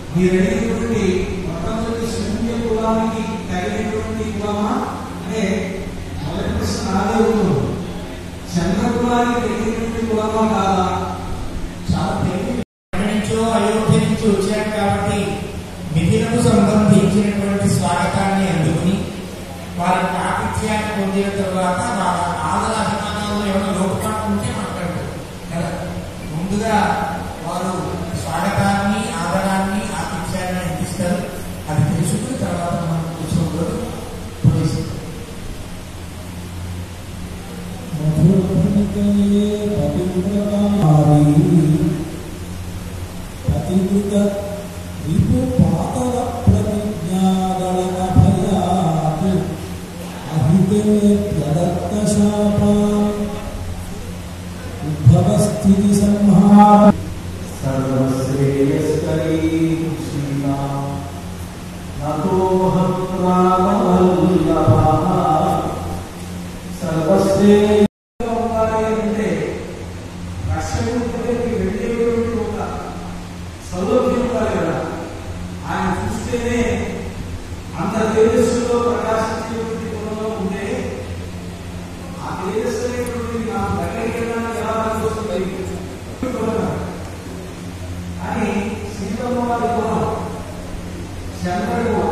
మీరు అడిగినటువంటి మొట్టమొదటి శూన్య కులానికి తగినటువంటి కులమా అంటే మొదటి ప్రశ్న నాదే ఉంటుంది చంద్ర కులానికి తగినటువంటి కులమా కాదా చాలా తెలివి ఎక్కడి నుంచో అయోధ్య నుంచి వచ్చారు కాబట్టి మిథునకు సంబంధించినటువంటి స్వాగతాన్ని అందుకుని వారి ఆతిథ్యాన్ని పొందిన తర్వాత వాళ్ళ ఆదర అభిమానాల్లో ఏమైనా లోటుపాటు ఉంటే మాట్లాడతారు కదా ముందుగా వారు స్వాగతాన్ని ఆదరాన్ని ఆతిథ్యాన్ని అందిస్తారు అది తెలుసుకుని తర్వాత మనం కూర్చోలో ప్రవేశిస్తాం ప్రతికృత రిపు పాతల ప్రతిజ్ఞాదళన భయాత్ అహితే ప్రదత్త శాపాన్ ఉద్భవ స్థితి సంహార సర్వశ్రేయస్కరీ శ్రీరామ్ నతోహం రామవల్లభః సర్వశ్రేయ ఉండాలి అంటే రక్షకుడి దగ్గరికి వెళ్ళేటువంటి ఒక సౌలభ్యం ఉండాలి కదా ఆయన చూస్తేనే అంత తేజస్సులో ప్రకాశించేటువంటి గుణంలో ఉంటే ఆ తేజస్సు అనేటువంటిది నాకు దగ్గరికి వెళ్ళడానికి ఎలా వస్తుంది అని సీతమ్మ వారి గుణం చంద్రుడు గుణం.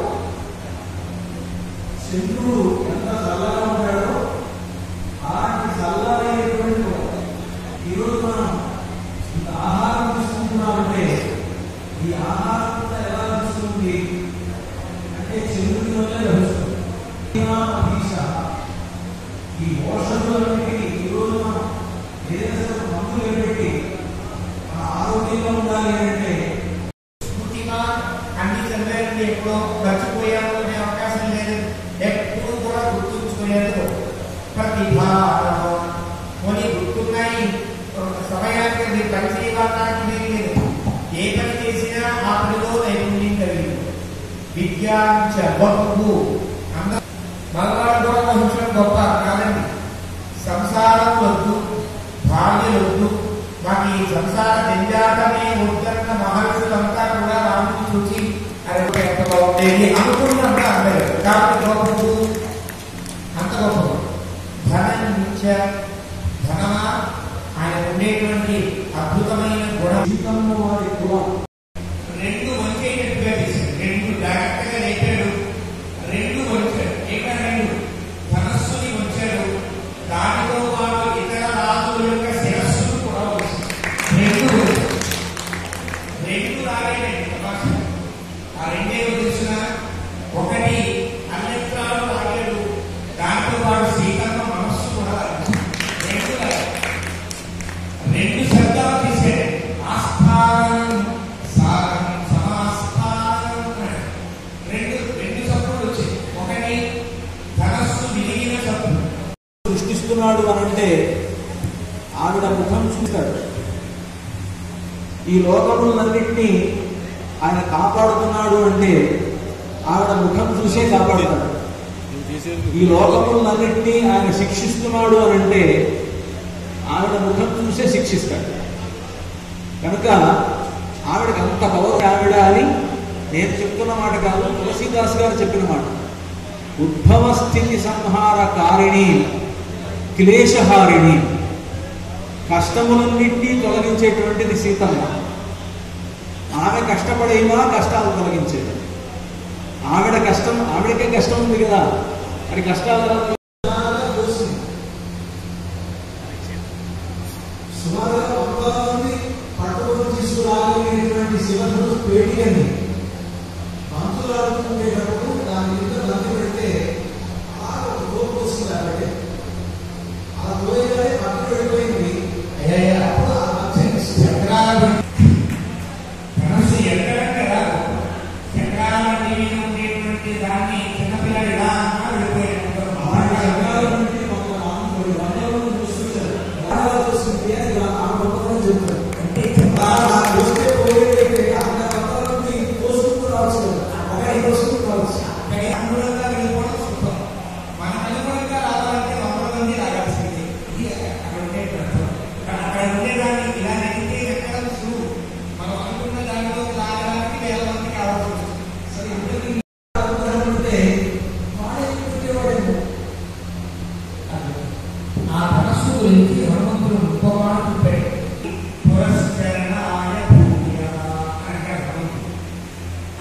చంద్రుడు ఎంత చల్లగా ఉంటాడో అలాంటి చల్లనైనటువంటి గుణం. ఈరోజు మనం ఇంత ఆహారం తీసుకుంటున్నామంటే ఈ ఆహారం కూడా ఎలా లభిస్తుంది అంటే చంద్రుడి వల్లే లభిస్తుంది ఈనామధీశ. ఈ ఔషధులన్నిటికీ ఈరోజు మనం ఏదైనా సరే మందులు పెట్టి మన ఆరోగ్యంగా ఉండాలి అంటే స్ఫూర్తిగా అన్ని చదివారంటే ఎప్పుడో మర్చిపోయాము అనే అవకాశం లేదు ఎప్పుడు కూడా గుర్తుంచుకునేందుకు ప్రతిభ కొన్ని గుర్తున్నాయి ఒక సమయానికి అది పని చేయడానికి వీలు లేదు ఏ పని చేసినా ఆ పనిలో నైపుణ్యం కలిగింది విద్యాంచ బహు అందరూ మగవాళ్ళు కూడా వహించడం గొప్ప కాదండి సంసారం వద్దు భార్య వద్దు మాకు ఈ సంసార జంజాటమే వద్దన్న మహర్షులంతా కూడా రాముని చూసి అరే ఎంత బాగుండేది అనుకున్నంత అందరు కాబట్టి గొప్పదు అంత గొప్పదు ధనం నిత్య ధనమా ఆయన ఉండేటువంటి అద్భుతమైన గుణం సీతమ్మ వారి కులం రెండు వంచేటట్టుగా చేశాడు రెండు జాగ్రత్తగా లేపాడు రెండు వంచాడు ఏక రెండు ధనస్సుని వంచాడు దానితో పాటు ఇతర రాజుల యొక్క శిరస్సును కూడా వంచాడు రెండు వంచాడు. రెండు రాలేదండి తమాషా. ఆ రెండే తెలిసిన ఒకటి అన్యత్రాలు రాలేదు దాంతో పాటు సీతమ్మ మనస్సు కూడా లాగేశాడు. రెండు లాగాడు. రెండు శబ్దాలు తీశాడు ఆస్థానం సారం సమాస్థానం అన్నాడు. రెండు రెండు శబ్దాలు వచ్చాయి ఒకటి ధనస్సు విరిగిన శబ్దం సృష్టిస్తున్నాడు అని అంటే ఆవిడ ముఖం చూస్తాడు ఈ లోకములన్నింటినీ ఆయన కాపాడుతున్నాడు అంటే ఆవిడ ముఖం చూసే కాపాడుతాడు ఈ లోకములన్నింటినీ ఆయన శిక్షిస్తున్నాడు అని అంటే ఆవిడ ముఖం చూసే శిక్షిస్తాడు కనుక ఆవిడకి అంత పవర్ ఆవిడ అని నేను చెప్తున్న మాట కాదు తులసీదాస్ గారు చెప్పిన మాట ఉద్భవ స్థితి సంహార కారిణి క్లేశహారిణి కష్టములన్నింటినీ తొలగించేటువంటిది సీతమ్మ ఆమె కష్టపడేమా కష్టాలు తొలగించేది ఆవిడ కష్టం ఆవిడకే కష్టం ఉంది కదా మరి కష్టాలు ఎలా తొలగి- సుమారుగా వందల మంది పట్టుకొని తీసుకురాగలిగినటువంటి శివధను పేటికని మంతులు ఆడుతుండేటప్పుడు దాని మీద బంతి పెడితే అలా ఒక తోపు వస్తుంది కాబట్టి అలా పోయగానే పట్టు వెళ్ళిపోయింది అయ్యయ్య, అప్పుడు ఆ మధ్య చక్రాల ధనస్సు ఎక్కడంటే రాదు చక్రాల మీద ఉండేటువంటి దాన్ని చిన్నపిల్లలు ఇలా అన్నా వెళ్ళిపోయాడు ఆవిడ జనాల నుండి ఒక నాలుగు వందల మంది చూస్తుంటారు బాగా చూస్తుంటే అది ఇలా ఆ గొప్పతనం చెప్తారు అంటే అలా చూస్తే పోయేటైతే అంత వందల మంది కోసుకుంటూ రావచ్చు కదా ఒకటి కోసుకుంటూ రావచ్చు అక్కడే అనుగుణంగా వెళ్ళిపోవడం సుఖం మనం అనుగుణంగా రావాలంటే వందల మంది రాగాల్సింది ఇది అక్కడ ఉండే గ్రంథం. కానీ అక్కడ ఉండేదాన్ని ఇలా నెగితే ఎక్కడ సులువు మనం అనుకున్న దానిలో రాగడానికి వేల మంది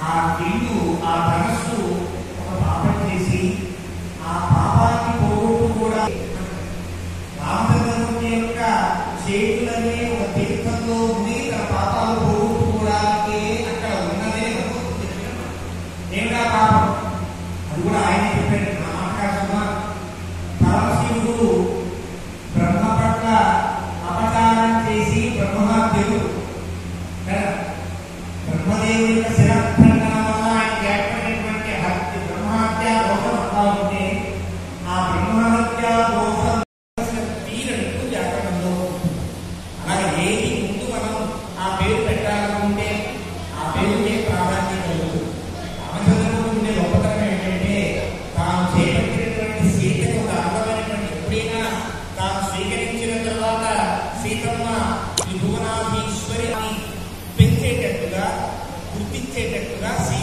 ఆ ఇల్లు ఆ ధనస్సు ఒక పాపం చేసి ఆ పాపాన్ని పోగొట్టు కూడా రామచంద్రమూర్తి యొక్క చేతులనే ఒక తీర్థంలో ఉండి తన పాపాలు పోగొట్టుకోవడానికి అక్కడ ఉన్నదే ఏమిటా పాపం అది కూడా ఆయన చెప్పాడు నా ఆకాశమా పరమశివుడు బ్రహ్మ పట్ల అపచారం చేసి బ్రహ్మహత్యుడు కదా బ్రహ్మదేవుడి యొక్క శిరఖండన వల్ల ఆయన ఏర్పడినటువంటి హత్య బ్రహ్మహత్య దోషం అంటా ఉంటే ఆ బ్రహ్మహత్య దోషం తీరనికు జాతకంలో అలాగే ఏది ముందు మనం ఆ పేరు పెట్టాలనుకుంటే ఆ పేరుకే ప్రాధాన్యత కలుగుతుంది రామచంద్రుడు ఉండే గొప్పతనం ఏంటంటే తాను చేపట్టినటువంటి సీతకు ఒక అందమైనటువంటి ఎప్పుడైనా తాను స్వీకరించిన తర్వాత సీతమ్మ త్రిభువనాధీశ్వరి అని పెంచేటట్టుగా గుర్తించేటట్టుగా సీ